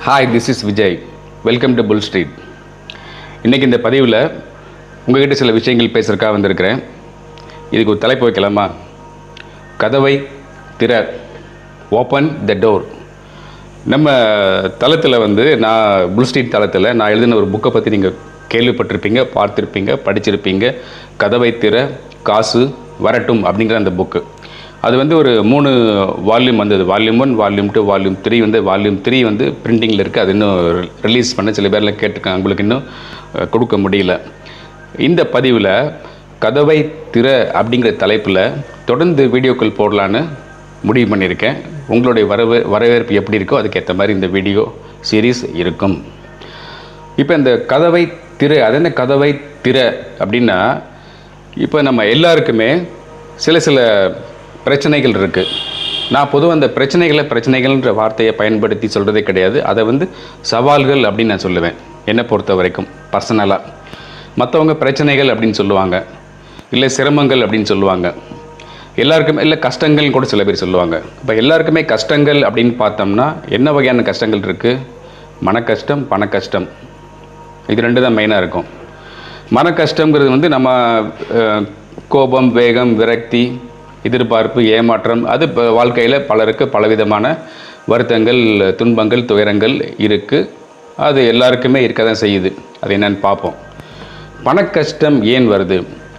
hi this is Vijay welcome to Bull Street இன்றைக்கி இந்த பதிவில் உங்ககிட்ட சில விஷயங்கள் பேசுகிறக்காக வந்திருக்கிறேன் இதுக்கு ஒரு தலைப்பு வைக்கலாமா கதவை திற ஓப்பன் த டோர் நம்ம தளத்தில் வந்து நான் புல் ஸ்ட்ரீட் தளத்தில் நான் எழுதின ஒரு புக்கை பற்றி நீங்கள் கேள்விப்பட்டிருப்பீங்க பார்த்துருப்பீங்க படிச்சிருப்பீங்க கதவை திற காசு வரட்டும் அப்படிங்கிற அந்த புக்கு அது வந்து ஒரு மூணு வால்யூம் வந்தது volume one volume two volume three வந்து வால்யூம் த்ரீ வந்து பிரிண்டிங்கில் இருக்குது அது இன்னும் ரிலீஸ் பண்ண சில பேர்லாம் கேட்டிருக்காங்க உங்களுக்கு இன்னும் அஹ், கொடுக்க முடியல இந்த பதிவில் கதவை திற அப்படிங்கிற தலைப்பில் தொடர்ந்து வீடியோக்கள் போடலான்னு முடிவு பண்ணியிருக்கேன் உங்களுடைய வரவே வரவேற்பு எப்படி இருக்கோ அதுக்கேற்ற மாதிரி இந்த வீடியோ சீரீஸ் இருக்கும் இப்போ இந்த கதவை திற அது என்ன கதவை திற அப்படின்னா இப்போ நம்ம எல்லாருக்குமே சில சில பிரச்சனைகள் இருக்குது நான் பொதுவாக அந்த பிரச்சனைகளை பிரச்சனைகள்ன்ற வார்த்தையை பயன்படுத்தி சொல்கிறதே கிடையாது அதை வந்து சவால்கள் அப்படின்னு நான் சொல்லுவேன் என்னை பொறுத்த வரைக்கும் பர்சனலாக மற்றவங்க பிரச்சனைகள் அப்படின்னு சொல்லுவாங்க இல்லை சிரமங்கள் அப்படின்னு சொல்லுவாங்க எல்லாருக்குமே இல்லை கஷ்டங்கள் கூட சில பேர் சொல்லுவாங்க இப்போ எல்லாருக்குமே கஷ்டங்கள் அப்படின்னு பார்த்தோம்னா என்ன வகையான கஷ்டங்கள் இருக்குது மன கஷ்டம் பண கஷ்டம் இது ரெண்டு தான் மெயினாக இருக்கும் மன கஷ்டங்கிறது வந்து நம்ம அஹ், கோபம் வேகம் விரக்தி எதிர்பார்ப்பு ஏமாற்றம் அது இப்போ வாழ்க்கையில் பலருக்கு பலவிதமான வருத்தங்கள் துன்பங்கள் துயரங்கள் இருக்குது அது எல்லாருக்குமே இருக்க தான் செய்யுது அது என்னன்னு பார்ப்போம் பண கஷ்டம் ஏன் வருது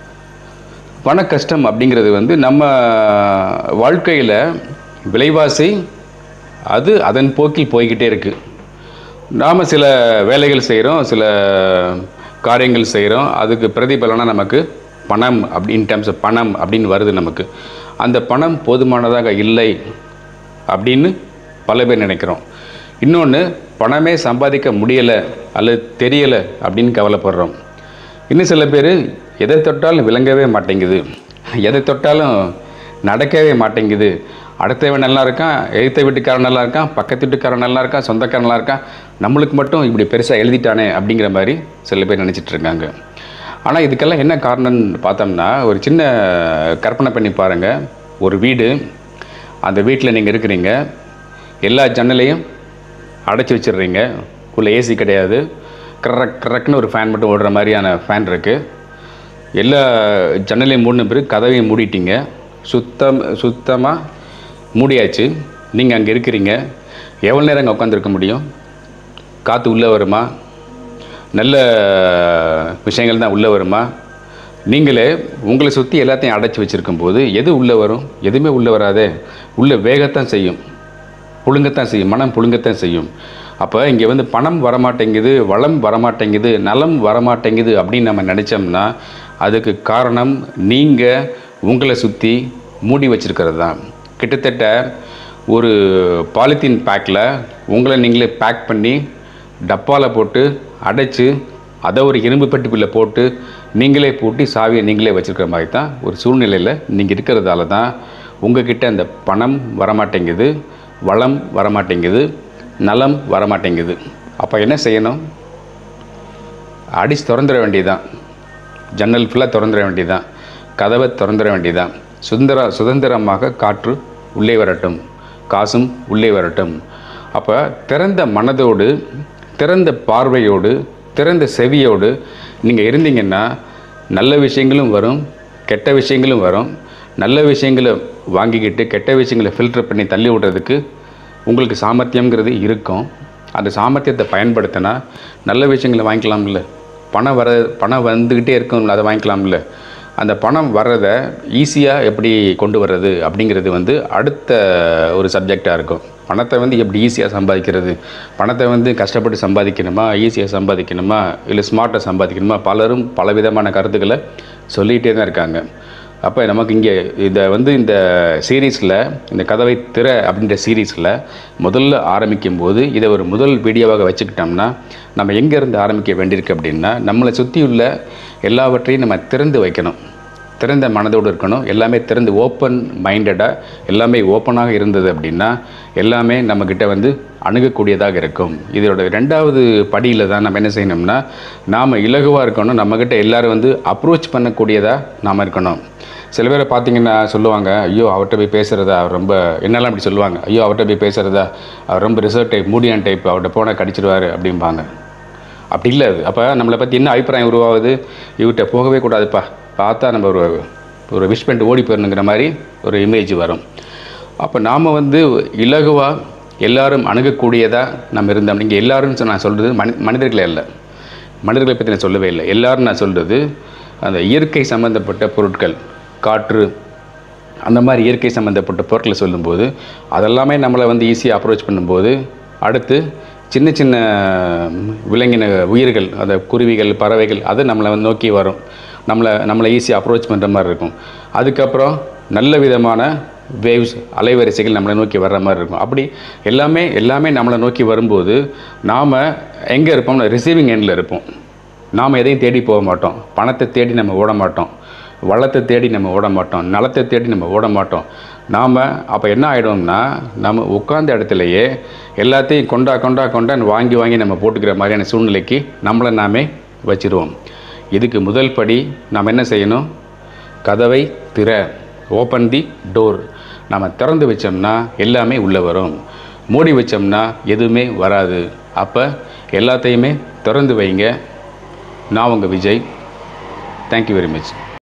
பண கஷ்டம் அப்படிங்கிறது வந்து நம்ம வாழ்க்கையில் விலைவாசி அது அதன் போக்கில் போய்கிட்டே இருக்குது நாம் சில வேலைகள் செய்கிறோம் சில காரியங்கள் செய்கிறோம் அதுக்கு பிரதிபலனாக நமக்கு பணம் அப்படி இன் டேர்ம்ஸ் பணம் அப்படின்னு வருது நமக்கு அந்த பணம் போதுமானதாக இல்லை அப்படின்னு பல பேர் நினைக்கிறோம் இன்னொன்று பணமே சம்பாதிக்க முடியலை அல்லது தெரியலை அப்படின்னு கவலைப்படுறோம் இன்னும் சில பேர் எதை தொட்டாலும் விளங்கவே மாட்டேங்குது எதை தொட்டாலும் நடக்கவே மாட்டேங்குது அடுத்தவன் நல்லா இருக்கான் எழுத்த வீட்டுக்காரன் நல்லா இருக்கான் பக்கத்து வீட்டுக்காரன் நல்லா இருக்கான் சொந்தக்காரன் நல்லா இருக்கான் நம்மளுக்கு மட்டும் இப்படி பெருசாக எழுதிட்டானே அப்படிங்கிற மாதிரி சில பேர் நினச்சிட்டு இருக்காங்க ஆனால் இதுக்கெல்லாம் என்ன காரணம்னு பார்த்தோம்னா ஒரு சின்ன கற்பனை பண்ணி பாருங்கள் ஒரு வீடு அந்த வீட்டில் நீங்கள் இருக்கிறீங்க எல்லா ஜன்னலையும் அடைச்சி வச்சிடுறீங்க உள்ள ஏசி கிடையாது கரக் கரக்னு ஒரு ஃபேன் மட்டும் ஓடுற மாதிரியான ஃபேன் இருக்குது எல்லா ஜன்னலையும் மூடின பிறகு கதவையும் மூடிட்டீங்க சுத்தம் சுத்தமாக மூடியாச்சு நீங்கள் அங்கே இருக்கிறீங்க எவ்வளோ நேரம் அங்கே உட்காந்துருக்க முடியும் காற்று உள்ளே வருமா நல்ல விஷயங்கள் தான் உள்ளே வருமா நீங்களே உங்களை சுற்றி எல்லாத்தையும் அடைச்சி வச்சுருக்கும் போது எது உள்ளே வரும் எதுவுமே உள்ளே வராதே உள்ளே வேகத்தான் செய்யும் புழுங்கத்தான் செய்யும் மனம் புழுங்கத்தான் செய்யும் அப்போ இங்கே வந்து பணம் வரமாட்டேங்குது வளம் வரமாட்டேங்குது நலம் வரமாட்டேங்குது அப்படின்னு நம்ம நினச்சோம்னா அதுக்கு காரணம் நீங்கள் உங்களை சுற்றி மூடி வச்சிருக்கிறது தான் கிட்டத்தட்ட ஒரு பாலித்தீன் பேக்கில் உங்களை நீங்களே பேக் பண்ணி டப்பாவில் போட்டு அடைச்சு அதை ஒரு இரும்பு பெட்டிக்குள்ளே போட்டு நீங்களே பூட்டி சாவியை நீங்களே வச்சுருக்கிற மாதிரி தான் ஒரு சூழ்நிலையில் நீங்கள் இருக்கிறதால தான் உங்ககிட்ட அந்த பணம் வரமாட்டேங்குது வளம் வரமாட்டேங்குது நலம் வரமாட்டேங்குது அப்போ என்ன செய்யணும் அடிச்சு திறந்துட வேண்டியதுதான் ஜன்னல் ஃபுல்லாக திறந்துட வேண்டியதுதான் கதவை திறந்துட வேண்டியதுதான் சுதந்திர சுதந்திரமாக காற்று உள்ளே வரட்டும் காசும் உள்ளே வரட்டும் அப்போ திறந்த மனதோடு திறந்த பார்வையோடு திறந்த செவியோடு நீங்கள் இருந்தீங்கன்னா நல்ல விஷயங்களும் வரும் கெட்ட விஷயங்களும் வரும் நல்ல விஷயங்களை வாங்கிக்கிட்டு கெட்ட விஷயங்களை ஃபில்டர் பண்ணி தள்ளி விடுறதுக்கு உங்களுக்கு சாமர்த்தியங்கிறது இருக்கும் அந்த சாமர்த்தியத்தை பயன்படுத்தினா நல்ல விஷயங்களை வாங்கிக்கலாம்ல பணம் வர பணம் வந்துக்கிட்டே இருக்கும்ல அதை வாங்கிக்கலாம்ல அந்த பணம் வர்றதை ஈஸியாக எப்படி கொண்டு வர்றது அப்படிங்கிறது வந்து அடுத்த ஒரு சப்ஜெக்டாக இருக்கும் பணத்தை வந்து எப்படி ஈஸியாக சம்பாதிக்கிறது பணத்தை வந்து கஷ்டப்பட்டு சம்பாதிக்கணுமா ஈஸியாக சம்பாதிக்கணுமா இல்லை ஸ்மார்ட்டாக சம்பாதிக்கணுமா பலரும் பலவிதமான கருத்துக்களை சொல்லிகிட்டே தான் இருக்காங்க அப்போ நமக்கு இங்கே இதை வந்து இந்த சீரீஸில் இந்த கதவை திற அப்படின்ற சீரீஸில் முதல்ல ஆரம்பிக்கும் போது இதை ஒரு முதல் வீடியோவாக வச்சுக்கிட்டோம்னா நம்ம எங்கேருந்து ஆரம்பிக்க வேண்டியிருக்கு அப்படின்னா நம்மளை சுற்றியுள்ள எல்லாவற்றையும் நம்ம திறந்து வைக்கணும் திறந்த மனதோடு இருக்கணும் எல்லாமே திறந்து ஓப்பன் மைண்டடாக எல்லாமே ஓப்பனாக இருந்தது அப்படின்னா எல்லாமே நம்மக்கிட்ட வந்து அணுகக்கூடியதாக இருக்கும் இதோட ரெண்டாவது படியில் தான் நம்ம என்ன செய்யணும்னா நாம் இலகுவாக இருக்கணும் நம்மக்கிட்ட எல்லாரும் வந்து அப்ரோச் பண்ணக்கூடியதாக நாம் இருக்கணும் சில பேரை பார்த்தீங்கன்னா சொல்லுவாங்க ஐயோ அவர்கிட்ட போய் பேசுகிறதா அவர் ரொம்ப என்னெல்லாம் இப்படி சொல்லுவாங்க ஐயோ அவர்கிட்ட போய் பேசுகிறதா அவர் ரொம்ப ரிசர்வ் டைப் மூடியான் டைப் அவர்கிட்ட போனால் கடிச்சிருவார் அப்படிம்பாங்க அப்படி இல்லை அது அப்போ நம்மளை பற்றி என்ன அபிப்பிராயம் உருவாகுது இவர்கிட்ட போகவே கூடாதுப்பா பார்த்தா நம்ம ஒரு ஒரு விஷ் பண்ணிட்டு ஓடி போயிடணுங்கிற மாதிரி ஒரு இமேஜ் வரும் அப்போ நாம் வந்து இலகுவாக எல்லாரும் அணுகக்கூடியதாக நம்ம இருந்தோம் நீங்கள் எல்லாரும் நான் சொல்கிறது மனி மனிதர்களே இல்லை மனிதர்களை பற்றி நான் சொல்லவே இல்லை எல்லாரும் நான் சொல்கிறது அந்த இயற்கை சம்மந்தப்பட்ட பொருட்கள் காற்று அந்த மாதிரி இயற்கை சம்மந்தப்பட்ட பொருட்களை சொல்லும்போது அதெல்லாமே நம்மளை வந்து ஈஸியாக அப்ரோச் பண்ணும்போது அடுத்து சின்ன சின்ன விலங்கின உயிர்கள் அந்த குருவிகள் பறவைகள் அது நம்மளை வந்து நோக்கி வரும் நம்மளை நம்மளை ஈஸியாக அப்ரோச் பண்ணுற மாதிரி இருக்கும் அதுக்கப்புறம் நல்ல விதமான வேவ்ஸ் அலைவரிசைகள் நம்மளை நோக்கி வர்ற மாதிரி இருக்கும் அப்படி எல்லாமே எல்லாமே நம்மளை நோக்கி வரும்போது நாம் எங்கே இருப்போம்னா ரிசீவிங் எண்டில் இருப்போம் நாம் எதையும் தேடி போக மாட்டோம் பணத்தை தேடி நம்ம ஓட மாட்டோம் வளத்தை தேடி நம்ம ஓட மாட்டோம் நலத்தை தேடி நம்ம ஓட மாட்டோம் நாம் அப்போ என்ன ஆகிடும்னா நம்ம உட்கார்ந்த இடத்துலையே எல்லாத்தையும் கொண்டா கொண்டா கொண்டான்னு வாங்கி வாங்கி நம்ம போட்டுக்கிற மாதிரியான சூழ்நிலைக்கு நம்மளை நாமே வச்சிருவோம் இதுக்கு முதல் படி நாம் என்ன செய்யணும் கதவை திற ஓப்பன் தி டோர் நம்ம திறந்து வச்சோம்னா எல்லாமே உள்ளே வரும் மூடி வச்சோம்னா எதுவுமே வராது அப்போ எல்லாத்தையுமே திறந்து வைங்க நான் உங்கள் விஜய் தேங்க்யூ வெரி மச்